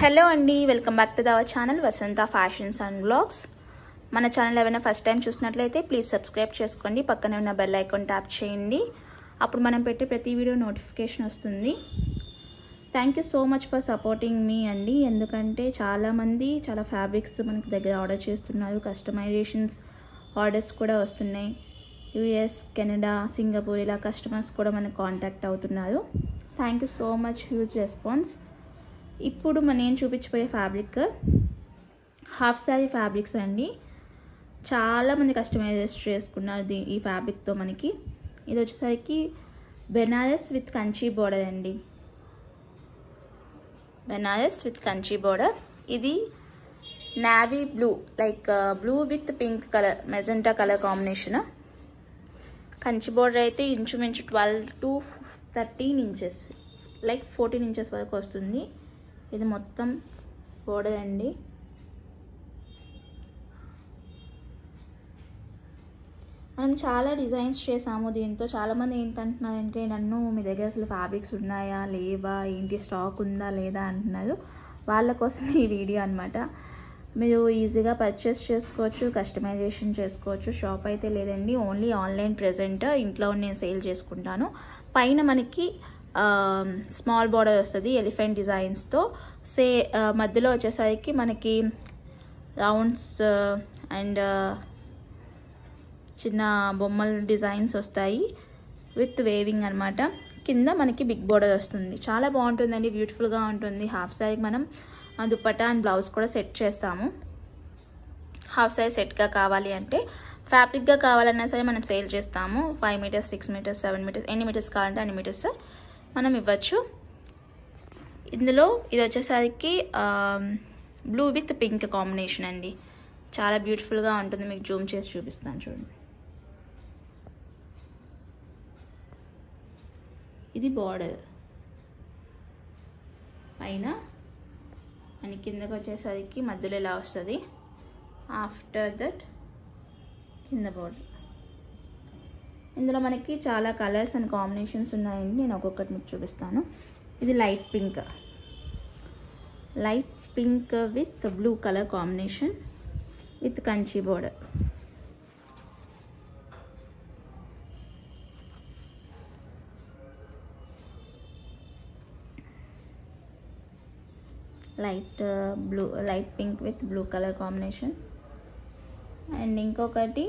hello అండి welcome back to our channel Vasantha fashions and blogs మన channel ఏమైనా first time చూసినట్లయితే ప్లీజ్ సబ్స్క్రైబ్ చేసుకోండి పక్కనే ఉన్న బెల్ ఐకాన్ ట్యాప్ చేయండి అప్పుడు మనం పెట్టే ప్రతి వీడియో నోటిఫికేషన్ వస్తుంది thank you so much for supporting me అండి ఎందుకంటే చాలామంది చాలా ఫ్యాబ్రిక్స్ మనకి దగ్గర ఆర్డర్ చేస్తున్నారు కస్టమైజేషన్స్ ఆర్డర్స్ కూడా వస్తున్నాయి యుఎస్ కెనడా సింగపూర్ ఇలా కస్టమర్స్ కూడా మనకు కాంటాక్ట్ అవుతున్నారు thank you so much huge response ఇప్పుడు మన నేను చూపించబోయే ఫ్యాబ్రిక్ హాఫ్ శారీ ఫ్యాబ్రిక్స్ అండి చాలామంది కస్టమైజర్స్ చేసుకున్నారు దీ ఈ ఫ్యాబ్రిక్తో మనకి ఇది వచ్చేసరికి బెనారస్ విత్ కంచి బోర్డర్ అండి బెనారస్ విత్ కంచి బోర్డర్ ఇది navy blue like blue with pink colour magenta colour combination Kanchi border అయితే ఇంచుమించు twelve to thirteen inches like fourteen inches వరకు వస్తుంది ఇది మొత్తం బోర్డర్ అండి మనం చాలా డిజైన్స్ చేసాము దీంతో చాలామంది ఏంటంటున్నారంటే నన్ను మీ దగ్గర అసలు ఫ్యాబ్రిక్స్ ఉన్నాయా లేవా ఏంటి స్టాక్ ఉందా లేదా అంటున్నారు వాళ్ళ కోసం ఈ వీడియో అనమాట మీరు ఈజీగా పర్చేస్ చేసుకోవచ్చు కస్టమైజేషన్ చేసుకోవచ్చు షాప్ అయితే లేదండి ఓన్లీ ఆన్లైన్ ప్రెజెంట్ ఇంట్లో నేను సేల్ చేసుకుంటాను పైన మనకి స్మాల్ బార్డర్ వస్తుంది ఎలిఫెంట్ డిజైన్స్తో సే మధ్యలో వచ్చేసరికి మనకి రౌండ్స్ అండ్ చిన్న బొమ్మల డిజైన్స్ వస్తాయి విత్ వేవింగ్ అనమాట కింద మనకి బిగ్ బోర్డర్ వస్తుంది చాలా బాగుంటుందండి బ్యూటిఫుల్గా ఉంటుంది హాఫ్ శారీకి మనం దుప్పటా అండ్ బ్లౌజ్ కూడా సెట్ చేస్తాము హాఫ్ శారీ సెట్గా కావాలి అంటే ఫ్యాబ్రిక్గా కావాలన్నా సరే మనం సేల్ చేస్తాము five metres six metres seven metres ఎన్ని మీటర్స్ కావాలంటే అన్ని మీటర్స్ మనం ఇవ్వచ్చు ఇందులో ఇది వచ్చేసరికి బ్లూ విత్ పింక్ కాంబినేషన్ అండి చాలా బ్యూటిఫుల్గా ఉంటుంది మీకు జూమ్ చేసి చూపిస్తాను చూడండి ఇది బార్డర్ పైన అని కిందకి వచ్చేసరికి మధ్యలో ఇలా వస్తుంది ఆఫ్టర్ దట్ కింద బార్డర్ ఇందులో మనకి చాలా కలర్స్ అండ్ కాంబినేషన్స్ ఉన్నాయండి నేను ఒక్కొక్కటి మీకు చూపిస్తాను ఇది light pink light pink with blue colour combination with Kanchi border light blue light pink with blue colour combination and ఇంకొకటి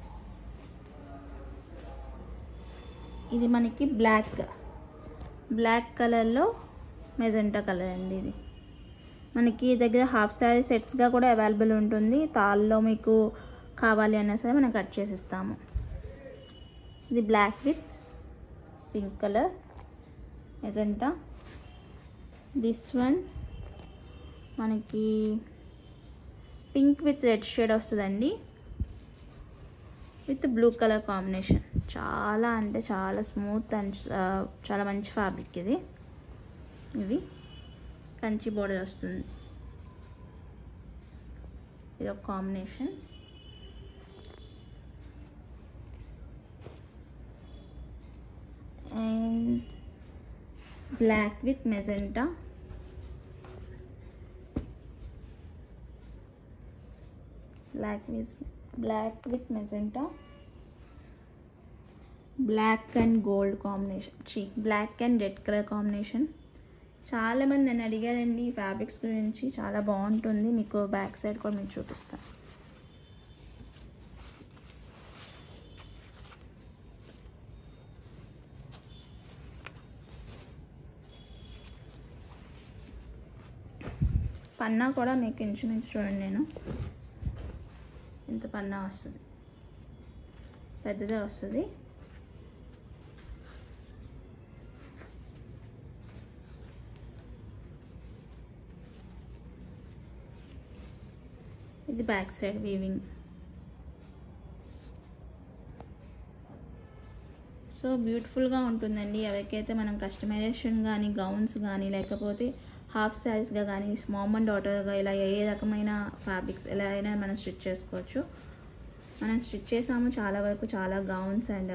ఇది మనకి బ్లాక్ బ్లాక్ కలర్లో మెజెంటా కలర్ అండి ఇది మనకి దగ్గర హాఫ్ శారీ సెట్స్గా కూడా అవైలబుల్ ఉంటుంది తాల్లో మీకు కావాలి అన్నా సరే మనం కట్ చేసి ఇస్తాము ఇది black with pink colour magenta this one మనకి పింక్ విత్ రెడ్ షేడ్ వస్తుందండి విత్ బ్లూ కలర్ కాంబినేషన్ చాలా అంటే చాలా స్మూత్ అండ్ చాలా మంచి ఫ్యాబ్రిక్ ఇది ఇవి కంచి బోర్డర్ వస్తుంది ఇది ఒక combination and black with magenta black with black with magenta black and gold combination చీ black and red colour combination చాలామంది నన్ను అడిగారండి ఈ ఫ్యాబ్రిక్స్ గురించి చాలా బాగుంటుంది మీకు బ్యాక్ సైడ్ కూడా మీకు చూపిస్తాను పన్నా కూడా మీకు ఇంచుమించు చూడండి నేను ఇంత పన్నా వస్తుంది పెద్దదే వస్తుంది ఇది బ్యాక్ సైడ్ వీవింగ్ సో బ్యూటిఫుల్గా ఉంటుందండి ఎవరికైతే మనం కస్టమైజేషన్ కానీ గౌన్స్ కానీ లేకపోతే హాఫ్ శారీస్గా కానీ మామ్ అండ్ డాటర్గా ఇలా ఏ రకమైన ఫ్యాబ్రిక్స్ ఎలా అయినా మనం స్టిచ్ చేసుకోవచ్చు మనం స్టిచ్ చేసాము చాలా వరకు చాలా గౌన్స్ అండ్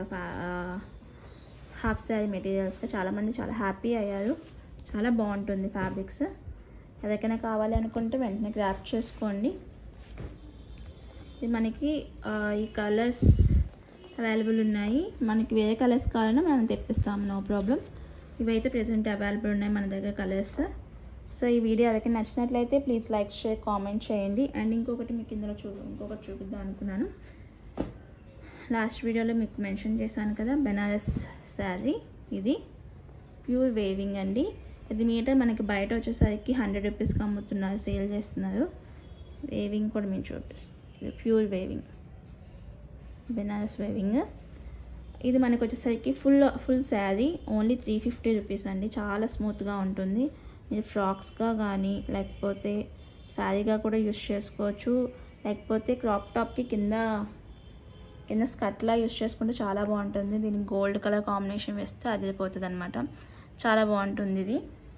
హాఫ్ శారీ మెటీరియల్స్గా చాలామంది చాలా హ్యాపీ అయ్యారు చాలా బాగుంటుంది ఫ్యాబ్రిక్స్ ఎవరికైనా కావాలి అనుకుంటే వెంటనే గ్రాప్ చేసుకోండి ఇది మనకి ఆ, ఈ కలర్స్ అవైలబుల్ ఉన్నాయి మనకి వేరే కలర్స్ కావాలన్నా మనం తెప్పిస్తాము నో ప్రాబ్లం ఇవైతే ప్రజెంట్ అవైలబుల్ ఉన్నాయి మన దగ్గర కలర్స్ సో ఈ వీడియో ఎవరికైనా నచ్చినట్లయితే ప్లీజ్ లైక్ షేర్ కామెంట్ చేయండి అండ్ ఇంకొకటి మీకు ఇందులో చూ ఇంకొకటి చూపిద్దాం అనుకున్నాను లాస్ట్ వీడియోలో మీకు మెన్షన్ చేశాను కదా బెనారస్ శారీ ఇది ప్యూర్ వేవింగ్ అండి ఇది మీటర్ మనకి బయట వచ్చేసరికి హండ్రెడ్ రూపీస్కి అమ్ముతున్నారు సేల్ చేస్తున్నారు వేవింగ్ కూడా మీరు చూపిస్తుంది ఇది ప్యూర్ వేవింగ్ బెనారస్ వేవింగ్ ఇది మనకు వచ్చేసరికి full full sari only three fifty rupees అండి చాలా స్మూత్గా ఉంటుంది మీరు ఫ్రాక్స్గా కానీ లేకపోతే శారీగా కూడా యూస్ చేసుకోవచ్చు లేకపోతే క్రాప్ టాప్కి కింద కింద స్కర్ట్లా యూస్ చేసుకుంటే చాలా బాగుంటుంది దీనికి గోల్డ్ కలర్ కాంబినేషన్ వేస్తే అదిరిపోతుంది అనమాట చాలా బాగుంటుంది ఇది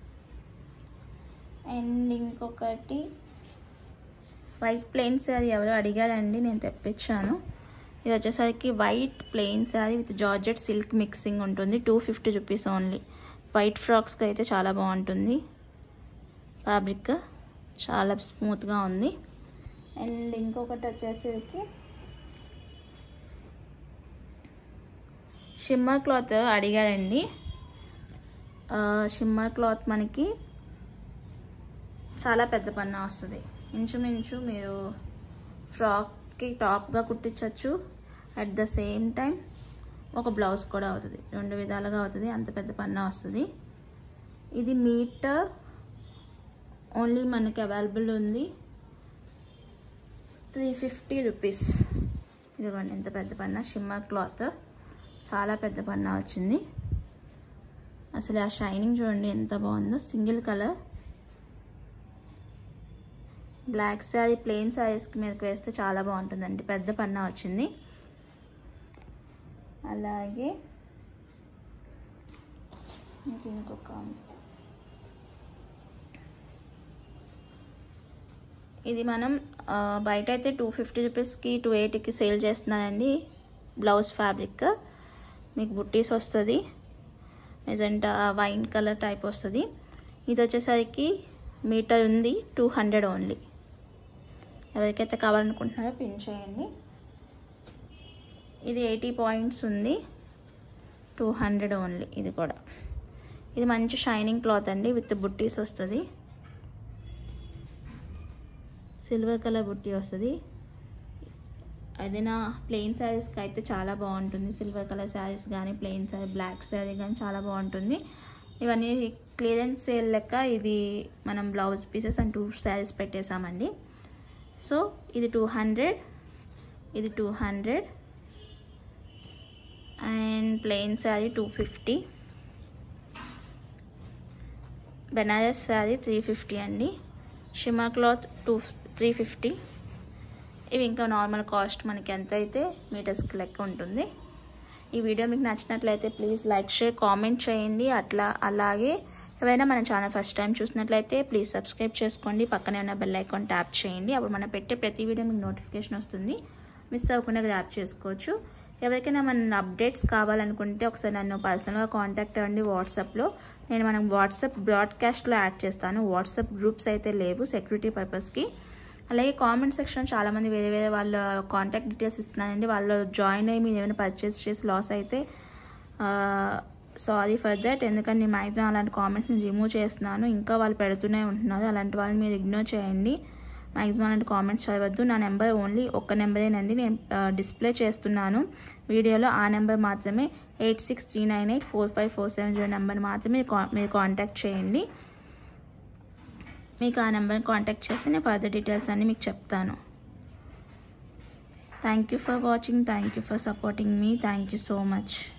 అండ్ ఇంకొకటి వైట్ ప్లెయిన్ శారీ ఎవరో అడిగారండి నేను తెప్పించాను ఇది వచ్చేసరికి white plain sari with georgette silk mixing ఉంటుంది two fifty rupees only white ఫ్రాక్స్కి అయితే చాలా బాగుంటుంది ఫ్యాబ్రిక్ చాలా స్మూత్గా ఉంది అండ్ ఇంకొకటి వచ్చేసరికి షిమ్మర్ క్లాత్ అడిగారండి ఆ, షిమ్మర్ క్లాత్ మనకి చాలా పెద్ద పన్న వస్తుంది ఇంచుమించు మీరు ఫ్రాక్కి టాప్గా కుట్టించవచ్చు అట్ ద సేమ్ టైం ఒక బ్లౌజ్ కూడా అవుతుంది రెండు విధాలుగా అవుతుంది అంత పెద్ద పన్న వస్తుంది ఇది మీటర్ ఓన్లీ మనకి అవైలబుల్ ఉంది త్రీ ఫిఫ్టీ రూపీస్ ఇదిగోండి ఎంత పెద్ద పన్న షిమ్మర్ క్లాత్ చాలా పెద్ద పన్న వచ్చింది అసలు ఆ షైనింగ్ చూడండి ఎంత బాగుందో single colour black sari plain శారీస్కి మీదకి వేస్తే చాలా బాగుంటుందండి పెద్ద పన్నా వచ్చింది అలాగే ఇది ఇంకొక ఇది మనం ఆ, బయట అయితే టూ ఫిఫ్టీ రూపీస్కి టూ ఎయిటీకి సేల్ చేస్తున్నానండి బ్లౌజ్ ఫ్యాబ్రిక్ మీకు బుట్టీస్ వస్తుంది మెజెంటా వైన్ కలర్ టైప్ వస్తుంది ఇది వచ్చేసరికి మీటర్ ఉంది టూ హండ్రెడ్ ఓన్లీ ఎవరికైతే కావాలనుకుంటున్నారో పిన్ చేయండి ఇది ఎయిటీ పాయింట్స్ ఉంది టూ హండ్రెడ్ ఓన్లీ ఇది కూడా ఇది మంచి షైనింగ్ క్లాత్ అండి విత్ బుట్టీస్ వస్తుంది సిల్వర్ కలర్ బుట్టి వస్తుంది ఏదైనా ప్లెయిన్ శారీస్కి అయితే చాలా బాగుంటుంది సిల్వర్ కలర్ శారీస్ కానీ ప్లెయిన్ శారీ బ్లాక్ శారీ కానీ చాలా బాగుంటుంది ఇవన్నీ క్లియరెన్స్ సేల్ లెక్క ఇది మనం blouse pieces and two saris పెట్టేసామండి సో ఇది టూ హండ్రెడ్ ఇది two hundred and plain sari two fifty Banaras sari three fifty అండి షిమా క్లాత్ టూ త్రీ ఫిఫ్టీ ఇవి ఇంకా నార్మల్ కాస్ట్ మనకి ఎంత అయితే మీటర్స్కి లెక్క ఉంటుంది ఈ వీడియో మీకు నచ్చినట్లయితే ప్లీజ్ లైక్ షేర్ కామెంట్ చేయండి అట్లా అలాగే ఎవరైనా మన ఛానల్ ఫస్ట్ టైం చూసినట్లయితే ప్లీజ్ సబ్స్క్రైబ్ చేసుకోండి పక్కనే ఉన్న బెల్ ఐకాన్ ట్యాప్ చేయండి అప్పుడు మనం పెట్టే ప్రతి వీడియో మీకు నోటిఫికేషన్ వస్తుంది మిస్ అవ్వకుండా గ్రాప్ చేసుకోవచ్చు ఎవరికైనా మన అప్డేట్స్ కావాలనుకుంటే ఒకసారి నన్ను పర్సనల్గా కాంటాక్ట్ అవ్వండి వాట్సాప్లో నేను మనం వాట్సాప్ బ్రాడ్కాస్ట్లో యాడ్ చేస్తాను వాట్సాప్ గ్రూప్స్ అయితే లేవు సెక్యూరిటీ పర్పస్కి అలాగే కామెంట్ సెక్షన్ చాలామంది వేరే వేరే వాళ్ళ కాంటాక్ట్ డీటెయిల్స్ ఇస్తున్నానండి వాళ్ళు జాయిన్ అయ్యి మీరు ఏమైనా పర్చేస్ చేసి లాస్ అయితే సారీ ఫర్ దట్ ఎందుకంటే నేను మ్యాక్సిమం అలాంటి కామెంట్స్ నేను రిమూవ్ చేస్తున్నాను ఇంకా వాళ్ళు పెడుతూనే ఉంటున్నారు అలాంటి వాళ్ళని మీరు ఇగ్నోర్ చేయండి మ్యాక్సిమం అలాంటి కామెంట్స్ చదవద్దు నా నెంబర్ ఓన్లీ ఒక్క నెంబరేనండి నేను డిస్ప్లే చేస్తున్నాను వీడియోలో ఆ నెంబర్ మాత్రమే eight six three nine eight four five four seven zero number మాత్రమే మీరు కాంటాక్ట్ చేయండి మీకు ఆ నెంబర్ని కాంటాక్ట్ చేస్తే నేను ఫర్దర్ డీటెయిల్స్ అన్నీ మీకు చెప్తాను thank you for watching thank you for supporting me thank you so much